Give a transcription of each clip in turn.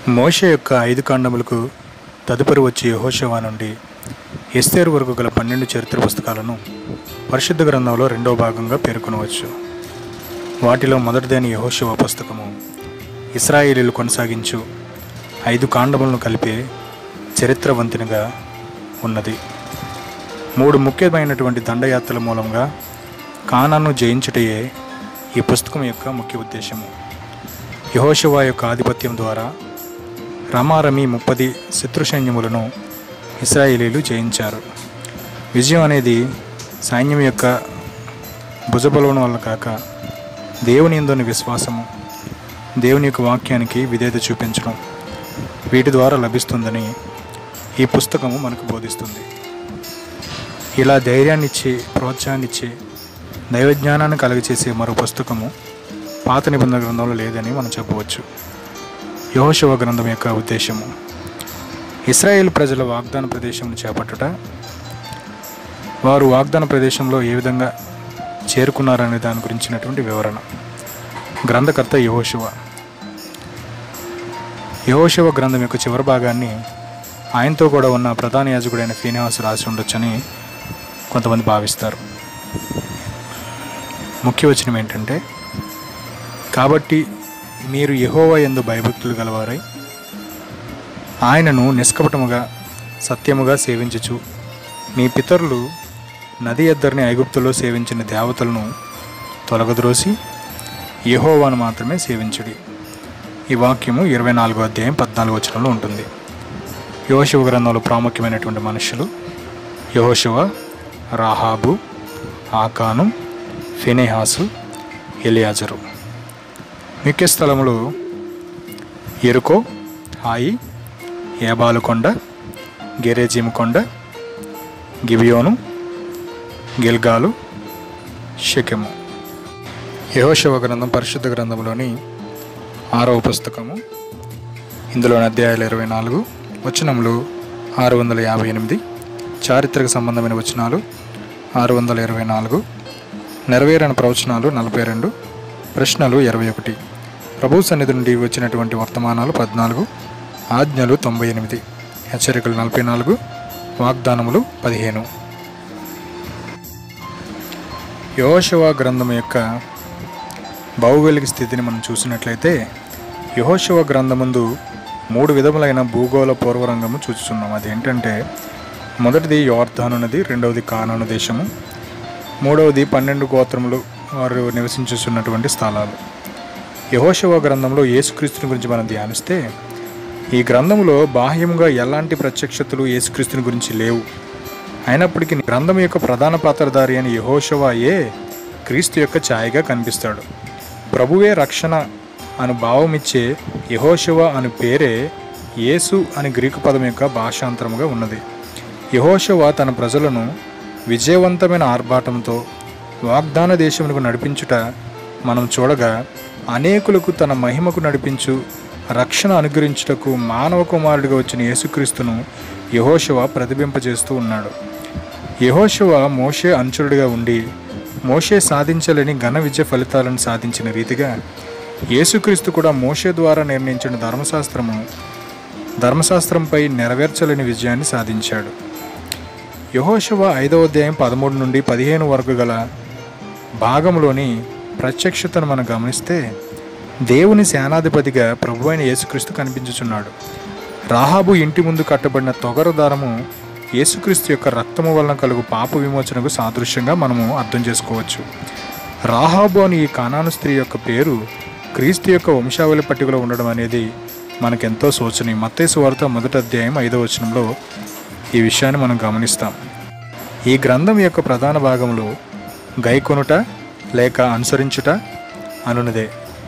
మోషే యొక్క ఐదు కాండములకు తదుపరి వచ్చే యెహోషువ నుండి ఎస్తేరు వరకు గల పన్నెండు చరిత్ర పుస్తకాలను పరిశుద్ధ గ్రంథంలో రెండవ భాగంగా పేర్కొనవచ్చు వాటిలో మొదటిదైన యెహోషువ పుస్తకము ఇస్రాయేలీలు కొనసాగించు ఐదు కాండములను కలిపే చరిత్ర వంతెనగా ఉన్నది మూడు ముఖ్యమైనటువంటి దండయాత్రల మూలంగా కానాను జయించుటయే ఈ పుస్తకం యొక్క ముఖ్య ఉద్దేశము యహోషువ యొక్క ఆధిపత్యం ద్వారా రమారమి ముప్పది శత్రు సైన్యములను ఇస్రాయేలీలు జయించారు విజయం అనేది సైన్యం యొక్క భుజబలం వల్ల కాక దేవుని ఎందోని విశ్వాసము దేవుని యొక్క వాక్యానికి విధేయత చూపించడం వీటి ద్వారా లభిస్తుందని ఈ పుస్తకము మనకు బోధిస్తుంది ఇలా ధైర్యాన్నిచ్చి ప్రోత్సాహాన్నిచ్చి దైవజ్ఞానాన్ని కలుగచేసే మరో పుస్తకము పాత నిబంధన గ్రంథంలో లేదని మనం చెప్పవచ్చు యహోశివ గ్రంథం యొక్క ఉద్దేశము ఇస్రాయేల్ ప్రజల వాగ్దాన ప్రదేశంను చేపట్టుట వారు వాగ్దాన ప్రదేశంలో ఏ విధంగా చేరుకున్నారనే దాని గురించినటువంటి వివరణ గ్రంథకర్త యహోశివ యహోశివ గ్రంథం యొక్క చివరి భాగాన్ని ఆయనతో కూడా ఉన్న ప్రధాన యాజకుడైన ఫీనిహాసు రాసి ఉండొచ్చని కొంతమంది భావిస్తారు ముఖ్య వచనం ఏంటంటే కాబట్టి మీరు యెహోవా ఎందు భయభక్తులు గలవారై ఆయనను నిష్కపటముగా సత్యముగా సేవించుచు మీ పితరులు నది ఎద్దరిని ఐగుప్తులో సేవించిన దేవతలను తొలగద్రోసి యెహోవాను మాత్రమే సేవించుడి ఈ వాక్యము ఇరవై నాలుగో అధ్యాయం పద్నాలుగు వచనంలో ఉంటుంది యోశివ గ్రంథంలో ప్రాముఖ్యమైనటువంటి మనుషులు యహోశివ రాహాబు ఆకాను ఫెనేహాసు ఎలియాజరు ముఖ్య స్థలములు ఎరుకో హాయి ఏబాలుకొండ గెరేజీము కొండ గిబియోను గిల్గాలు షెకెము యహోశివ గ్రంథం పరిశుద్ధ గ్రంథంలోని ఆరవ పుస్తకము ఇందులోని అధ్యాయాలు ఇరవై నాలుగు వచనములు ఆరు వందల యాభై ఎనిమిది చారిత్రక సంబంధమైన వచనాలు ఆరు వందల ఇరవై నాలుగు నెరవేరని ప్రవచనాలు నలభై రెండు ప్రశ్నలు ఇరవై ఒకటి ప్రభు సన్నిధి నుండి వచ్చినటువంటి వర్తమానాలు పద్నాలుగు ఆజ్ఞలు తొంభై ఎనిమిది హెచ్చరికలు నలభై నాలుగు వాగ్దానములు పదిహేను యహోశివ గ్రంథం యొక్క భౌగోళిక స్థితిని మనం చూసినట్లయితే యహోశివ గ్రంథముందు మూడు విధములైన భూగోళ పూర్వరంగము చూస్తున్నాం అదేంటంటే మొదటిది యోర్ధాను నది రెండవది కానాను దేశము మూడవది పన్నెండు గోత్రములు వారు నివసించుతున్నటువంటి స్థలాలు యహోశివ గ్రంథంలో యేసుక్రీస్తుని గురించి మనం ధ్యానిస్తే ఈ గ్రంథంలో బాహ్యముగా ఎలాంటి ప్రత్యక్షతలు యేసుక్రీస్తుని గురించి లేవు అయినప్పటికీ గ్రంథం యొక్క ప్రధాన పాత్రధారి అని యహోశవాయే క్రీస్తు యొక్క ఛాయగా కనిపిస్తాడు ప్రభువే రక్షణ అను భావమిచ్చే యహోశవ అను పేరే యేసు అని గ్రీకు పదం యొక్క భాషాంతరముగా ఉన్నది యహోశవ తన ప్రజలను విజయవంతమైన ఆర్భాటంతో వాగ్దాన దేశమునకు నడిపించుట మనం చూడగా అనేకులకు తన మహిమకు నడిపించు రక్షణ అనుగ్రహించుటకు మానవ కుమారుడిగా వచ్చిన యేసుక్రీస్తును యహోశవ ప్రతిబింపజేస్తూ ఉన్నాడు యహోశవ మోషే అంచురుడిగా ఉండి మోషే సాధించలేని ఘన విజయ ఫలితాలను సాధించిన రీతిగా యేసుక్రీస్తు కూడా మోషే ద్వారా నిర్ణయించిన ధర్మశాస్త్రము ధర్మశాస్త్రంపై నెరవేర్చలేని విజయాన్ని సాధించాడు యహోశవ ఐదవ అధ్యాయం పదమూడు నుండి పదిహేను వరకు గల భాగంలోని ప్రత్యక్షతను మనం గమనిస్తే దేవుని సేనాధిపతిగా ప్రభు అయిన యేసుక్రీస్తు కనిపించుచున్నాడు రాహాబు ఇంటి ముందు కట్టబడిన తొగర దారము యేసుక్రీస్తు యొక్క రక్తము వలన కలుగు పాప విమోచనకు సాదృశ్యంగా మనము అర్థం చేసుకోవచ్చు రాహాబు అని ఈ కానాను స్త్రీ యొక్క పేరు క్రీస్తు యొక్క వంశావళి పట్టికలో ఉండడం అనేది మనకెంతో శోచనీయం మత్తేసు వార్త మొదటి అధ్యాయం ఐదవ వచనంలో ఈ విషయాన్ని మనం గమనిస్తాం ఈ గ్రంథం యొక్క ప్రధాన భాగంలో గైకొనుట లేక అనుసరించుట అనునదే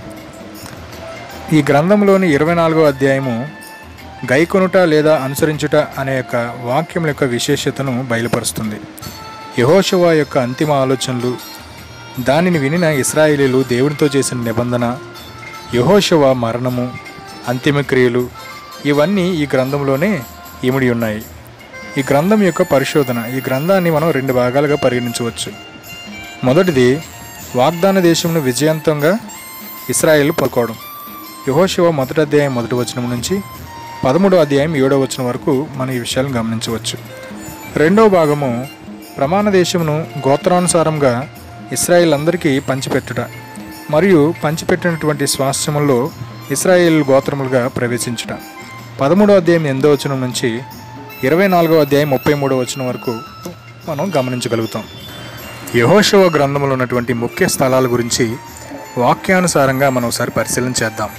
ఈ గ్రంథంలోని ఇరవై నాలుగో అధ్యాయము గైకొనుట లేదా అనుసరించుట అనే యొక్క వాక్యం యొక్క విశేషతను బయలుపరుస్తుంది యహోశవ యొక్క అంతిమ ఆలోచనలు దానిని వినిన ఇస్రాయేలీలు దేవునితో చేసిన నిబంధన యహోశవ మరణము అంతిమ క్రియలు ఇవన్నీ ఈ గ్రంథంలోనే ఇమిడి ఉన్నాయి ఈ గ్రంథం యొక్క పరిశోధన ఈ గ్రంథాన్ని మనం రెండు భాగాలుగా పరిగణించవచ్చు మొదటిది వాగ్దాన దేశంను విజయవంతంగా ఇస్రాయేల్ పడుకోవడం యహోశివ మొదటి అధ్యాయం మొదటి వచనం నుంచి పదమూడో అధ్యాయం ఏడో వచనం వరకు మనం ఈ విషయాలను గమనించవచ్చు రెండవ భాగము ప్రమాణ దేశమును గోత్రానుసారంగా ఇస్రాయేల్ అందరికీ పంచిపెట్టుట మరియు పంచిపెట్టినటువంటి స్వాస్థ్యముల్లో ఇస్రాయేల్ గోత్రములుగా ప్రవేశించుట పదమూడో అధ్యాయం ఎనిమిదో వచనం నుంచి ఇరవై నాలుగో అధ్యాయం ముప్పై మూడో వచనం వరకు మనం గమనించగలుగుతాం యహోశవ గ్రంథంలో ఉన్నటువంటి ముఖ్య స్థలాల గురించి వాక్యానుసారంగా మనం ఒకసారి పరిశీలన చేద్దాం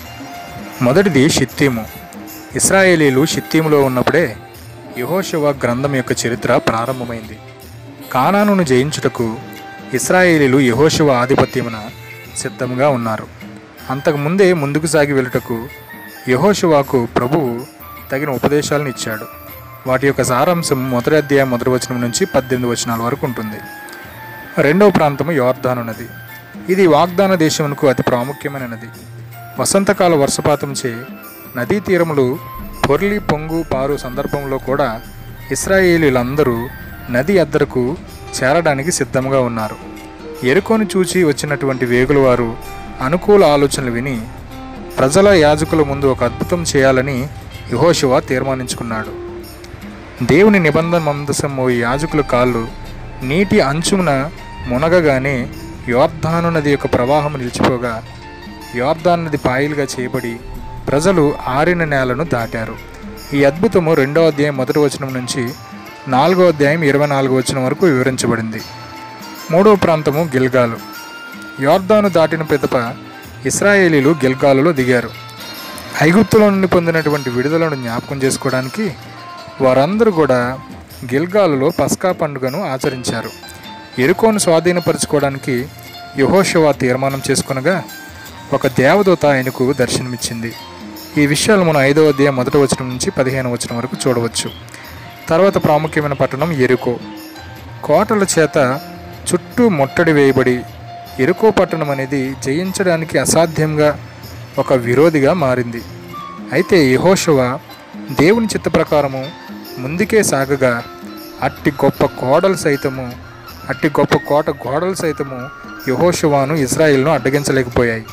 మొదటిది షిత్తీము ఇస్రాయేలీలు షిత్తీములో ఉన్నప్పుడే యహోశవ గ్రంథం యొక్క చరిత్ర ప్రారంభమైంది కానానును జయించుటకు ఇస్రాయేలీలు యహోశవ ఆధిపత్యమున సిద్ధంగా ఉన్నారు అంతకుముందే ముందుకు సాగి వెళ్ళుటకు యహోశువాకు ప్రభువు తగిన ఉపదేశాలను ఇచ్చాడు వాటి యొక్క సారాంశం మొదటి అధ్యాయం మొదటి వచనం నుంచి పద్దెనిమిది వచనాల వరకు ఉంటుంది రెండవ ప్రాంతము యోర్ధాను నది ఇది వాగ్దాన దేశమునకు అతి ప్రాముఖ్యమైన నది వసంతకాల వర్షపాతంచే నదీ తీరములు పొర్లి పొంగు పారు సందర్భంలో కూడా ఇస్రాయేలీలందరూ నది అద్దరకు చేరడానికి సిద్ధంగా ఉన్నారు ఎరుకోని చూచి వచ్చినటువంటి వేగుల వారు అనుకూల ఆలోచనలు విని ప్రజల యాజకుల ముందు ఒక అద్భుతం చేయాలని యహోశివ తీర్మానించుకున్నాడు దేవుని నిబంధన మందసం ఓ యాజకుల కాళ్ళు నీటి అంచున మునగగానే యోర్ధాను నది యొక్క ప్రవాహం నిలిచిపోగా యోర్ధాన్ నది పాయలుగా చేయబడి ప్రజలు ఆరిన నేలను దాటారు ఈ అద్భుతము రెండో అధ్యాయం మొదటి వచనం నుంచి నాలుగో అధ్యాయం ఇరవై నాలుగో వచనం వరకు వివరించబడింది మూడో ప్రాంతము గిల్గాలు యోర్దాను దాటిన పిదప ఇస్రాయేలీలు గిల్గాలులో దిగారు ఐగుప్తులో నుండి పొందినటువంటి విడుదలను జ్ఞాపకం చేసుకోవడానికి వారందరూ కూడా గిల్గాలులో పస్కా పండుగను ఆచరించారు ఎరుకోను స్వాధీనపరచుకోవడానికి యహోషవా తీర్మానం చేసుకొనగా ఒక దేవదూత ఆయనకు దర్శనమిచ్చింది ఈ విషయాలు మనం ఐదవ అధ్యాయం మొదటి వచనం నుంచి పదిహేను వచనం వరకు చూడవచ్చు తర్వాత ప్రాముఖ్యమైన పట్టణం ఎరుకో కోటల చేత చుట్టూ ముట్టడి వేయబడి ఎరుకో పట్టణం అనేది జయించడానికి అసాధ్యంగా ఒక విరోధిగా మారింది అయితే యహోషువ దేవుని చిత్త ప్రకారము ముందుకే సాగగా అట్టి గొప్ప కోడలు సైతము అట్టి గొప్ప కోట గోడలు సైతము యహోషువాను ఇజ్రాయిల్ను అడ్డగించలేకపోయాయి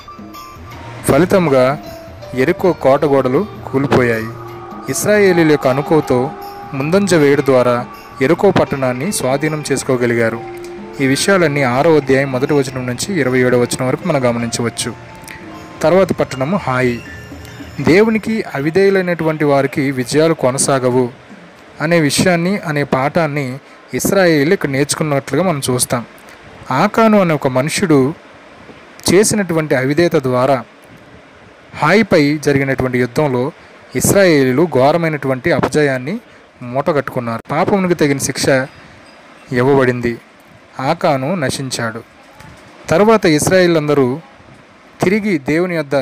ఫలితంగా ఎరుకో కోట గోడలు కూలిపోయాయి ఇస్రాయేలీల యొక్క అనుకోతో ముందంజ వేయడం ద్వారా ఎరుకో పట్టణాన్ని స్వాధీనం చేసుకోగలిగారు ఈ విషయాలన్నీ ఆరో అధ్యాయం మొదటి వచనం నుంచి ఇరవై ఏడవ వచనం వరకు మనం గమనించవచ్చు తర్వాత పట్టణము హాయి దేవునికి అవిధేయులైనటువంటి వారికి విజయాలు కొనసాగవు అనే విషయాన్ని అనే పాఠాన్ని ఇస్రాయేల్ ఇక్కడ నేర్చుకున్నట్లుగా మనం చూస్తాం ఆకాను అనే ఒక మనుషుడు చేసినటువంటి అవిధేయత ద్వారా హాయిపై జరిగినటువంటి యుద్ధంలో ఇస్రాయేలీలు ఘోరమైనటువంటి అపజయాన్ని మూటగట్టుకున్నారు పాపమునికి తగిన శిక్ష ఇవ్వబడింది ఆకాను నశించాడు తరువాత ఇస్రాయేల్ అందరూ తిరిగి దేవుని యొద్ద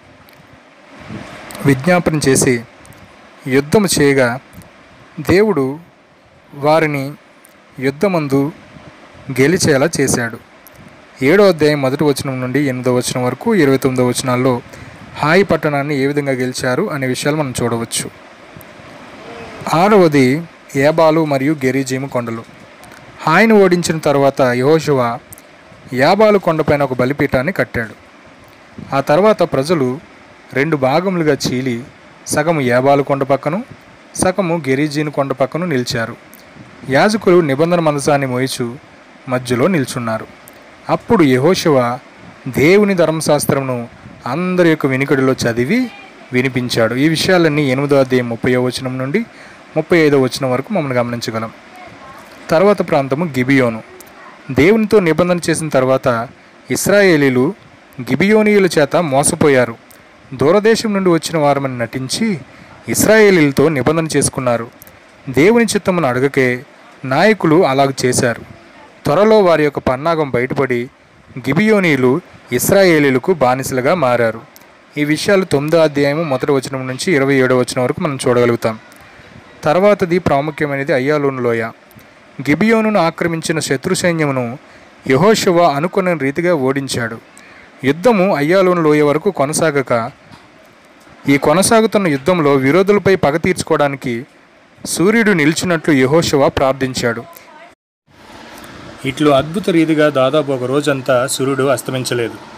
విజ్ఞాపన చేసి యుద్ధము చేయగా దేవుడు వారిని యుద్ధమందు గెలిచేలా చేశాడు ఏడో అధ్యాయం మొదటి వచనం నుండి ఎనిమిదో వచనం వరకు ఇరవై తొమ్మిదో వచనాల్లో హాయి పట్టణాన్ని ఏ విధంగా గెలిచారు అనే విషయాలు మనం చూడవచ్చు ఆరవది ఏబాలు మరియు గెరిజీము కొండలు హాయిని ఓడించిన తర్వాత యహోశువ యాబాలు కొండపైన ఒక బలిపీఠాన్ని కట్టాడు ఆ తర్వాత ప్రజలు రెండు భాగములుగా చీలి సగము యాబాలు కొండ పక్కను సగము గెరిజీను కొండ పక్కను నిలిచారు యాజకులు నిబంధన మందసాన్ని మోయిచు మధ్యలో నిల్చున్నారు అప్పుడు యహోశివ దేవుని ధర్మశాస్త్రమును అందరి యొక్క వినికిడిలో చదివి వినిపించాడు ఈ విషయాలన్నీ ఎనిమిదో అధ్యాయం ముప్పై వచనం నుండి ముప్పై ఐదో వచనం వరకు మమ్మల్ని గమనించగలం తర్వాత ప్రాంతము గిబియోను దేవునితో నిబంధన చేసిన తర్వాత ఇస్రాయేలీలు గిబియోనీయుల చేత మోసపోయారు దూరదేశం నుండి వచ్చిన వారమని నటించి ఇస్రాయేలీలతో నిబంధన చేసుకున్నారు దేవుని చిత్తమును అడగకే నాయకులు అలాగ చేశారు త్వరలో వారి యొక్క పన్నాగం బయటపడి గిబియోనీయులు ఇస్రాయేలీలకు బానిసలుగా మారారు ఈ విషయాలు తొమ్మిదో అధ్యాయము మొదటి వచనం నుంచి ఇరవై ఏడో వచనం వరకు మనం చూడగలుగుతాం తర్వాతది ప్రాముఖ్యమైనది అయ్యాలోను లోయ గిబియోనును ఆక్రమించిన శత్రు సైన్యమును యహోశివ అనుకున్న రీతిగా ఓడించాడు యుద్ధము అయ్యాలోను లోయ వరకు కొనసాగక ఈ కొనసాగుతున్న యుద్ధంలో విరోధులపై పగ తీర్చుకోవడానికి సూర్యుడు నిలిచినట్లు యహోశివ ప్రార్థించాడు ఇట్లు అద్భుత రీతిగా దాదాపు ఒక రోజంతా సూర్యుడు అస్తమించలేదు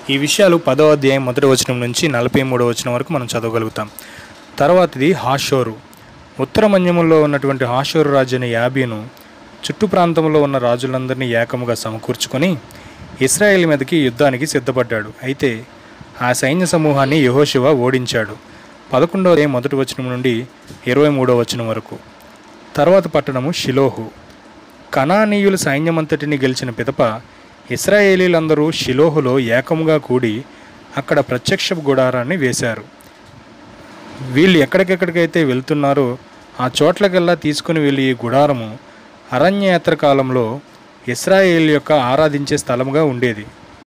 ఈ విషయాలు పదో అధ్యాయం మొదటి వచనం నుంచి నలభై మూడో వచనం వరకు మనం చదవగలుగుతాం తర్వాతది హాషోరు ఉత్తర మన్యములో ఉన్నటువంటి హాషోరు రాజు అనే యాబీను చుట్టు ప్రాంతంలో ఉన్న రాజులందరినీ ఏకముగా సమకూర్చుకొని ఇస్రాయేల్ మీదకి యుద్ధానికి సిద్ధపడ్డాడు అయితే ఆ సైన్య సమూహాన్ని యెహోషువ ఓడించాడు పదకొండవ అధ్యాయం మొదటి వచనం నుండి ఇరవై మూడో వచనం వరకు తర్వాత పట్టణము షిలోహు కనానీయుల సైన్యమంతటిని గెలిచిన పిదప ఇస్రాయేలీలందరూ షిలోహులో ఏకముగా కూడి అక్కడ ప్రత్యక్ష గుడారాన్ని వేశారు వీళ్ళు ఎక్కడికెక్కడికైతే వెళ్తున్నారో ఆ చోట్లకెల్లా తీసుకుని వెళ్ళి ఈ గుడారము అరణ్యయాత్ర కాలంలో ఇస్రాయేల్ యొక్క ఆరాధించే స్థలముగా ఉండేది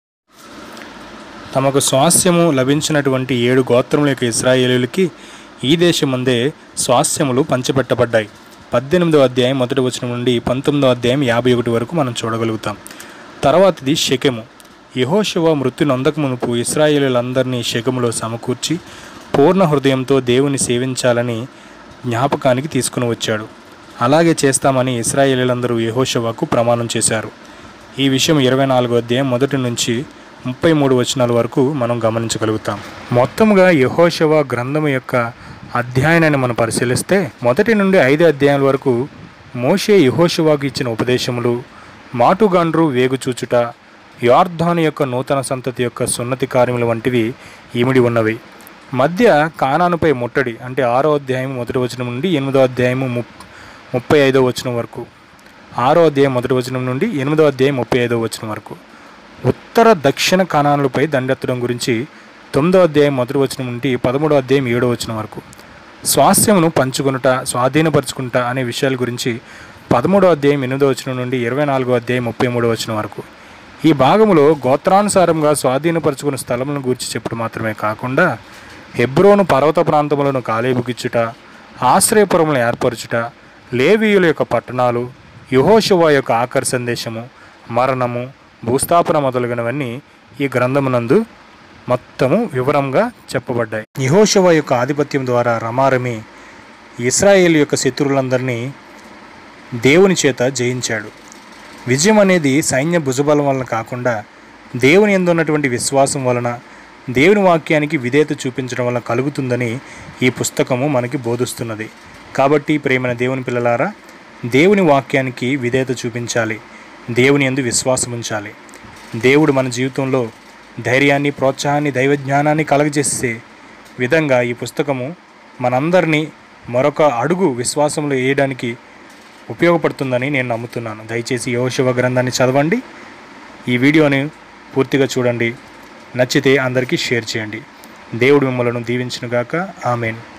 తమకు స్వాస్థ్యము లభించినటువంటి ఏడు గోత్రముల యొక్క ఇస్రాయేలీలకి ఈ దేశమందే స్వాస్థ్యములు పంచిపెట్టబడ్డాయి పద్దెనిమిదో అధ్యాయం మొదటి వచనం నుండి పంతొమ్మిదో అధ్యాయం యాభై ఒకటి వరకు మనం చూడగలుగుతాం తర్వాతది షెకెము యహోశివ మృత్యు నొందక మునుపు ఇస్రాయేలీలందరినీ షెకెములో సమకూర్చి పూర్ణ హృదయంతో దేవుని సేవించాలని జ్ఞాపకానికి తీసుకుని వచ్చాడు అలాగే చేస్తామని ఇస్రాయేలీలందరూ యహోశివకు ప్రమాణం చేశారు ఈ విషయం ఇరవై నాలుగో అధ్యాయం మొదటి నుంచి ముప్పై మూడు వచనాల వరకు మనం గమనించగలుగుతాం మొత్తంగా యహోశవ గ్రంథము యొక్క అధ్యాయాన్ని మనం పరిశీలిస్తే మొదటి నుండి ఐదు అధ్యాయాల వరకు మోషే యహోశివాకు ఇచ్చిన ఉపదేశములు మాటుగాండ్రు వేగుచూచుట యార్ధాను యొక్క నూతన సంతతి యొక్క సున్నతి కార్యములు వంటివి ఈమిడి ఉన్నవి మధ్య కానానుపై ముట్టడి అంటే ఆరో అధ్యాయం మొదటి వచనం నుండి ఎనిమిదో అధ్యాయము ముప్ ముప్పై ఐదో వచనం వరకు ఆరో అధ్యాయం మొదటి వచనం నుండి ఎనిమిదో అధ్యాయం ముప్పై ఐదో వచనం వరకు ఉత్తర దక్షిణ కానానులపై దండెత్తడం గురించి తొమ్మిదో అధ్యాయం మొదటి వచనం నుండి పదమూడో అధ్యాయం ఏడో వచనం వరకు స్వాస్థ్యమును పంచుకొనుట స్వాధీనపరచుకుంటా అనే విషయాల గురించి పదమూడో అధ్యాయం ఎనిమిదో వచనం నుండి ఇరవై నాలుగో అధ్యాయం ముప్పై మూడో వచనం వరకు ఈ భాగంలో గోత్రానుసారంగా స్వాధీనపరచుకున్న స్థలములను గురించి చెప్పుడు మాత్రమే కాకుండా హెబ్రోను పర్వత ప్రాంతములను కాలేబుకిచ్చుట ఆశ్రయపురములను ఏర్పరచుట లేవీయుల యొక్క పట్టణాలు యుహోశువ యొక్క ఆఖరి సందేశము మరణము భూస్థాపన మొదలగునవన్నీ ఈ గ్రంథమునందు మొత్తము వివరంగా చెప్పబడ్డాయి యహోశవ యొక్క ఆధిపత్యం ద్వారా రమారమి ఇస్రాయేల్ యొక్క శత్రువులందరినీ దేవుని చేత జయించాడు విజయం అనేది సైన్య భుజబలం వలన కాకుండా దేవుని ఎందు ఉన్నటువంటి విశ్వాసం వలన దేవుని వాక్యానికి విధేయత చూపించడం వలన కలుగుతుందని ఈ పుస్తకము మనకి బోధిస్తున్నది కాబట్టి ప్రేమైన దేవుని పిల్లలారా దేవుని వాక్యానికి విధేయత చూపించాలి దేవుని ఎందు విశ్వాసం ఉంచాలి దేవుడు మన జీవితంలో ధైర్యాన్ని ప్రోత్సాహాన్ని దైవజ్ఞానాన్ని కలగజేసే విధంగా ఈ పుస్తకము మనందరినీ మరొక అడుగు విశ్వాసంలో వేయడానికి ఉపయోగపడుతుందని నేను నమ్ముతున్నాను దయచేసి యోశివ గ్రంథాన్ని చదవండి ఈ వీడియోని పూర్తిగా చూడండి నచ్చితే అందరికీ షేర్ చేయండి దేవుడు మిమ్మల్ని దీవించునుగాక ఆమెన్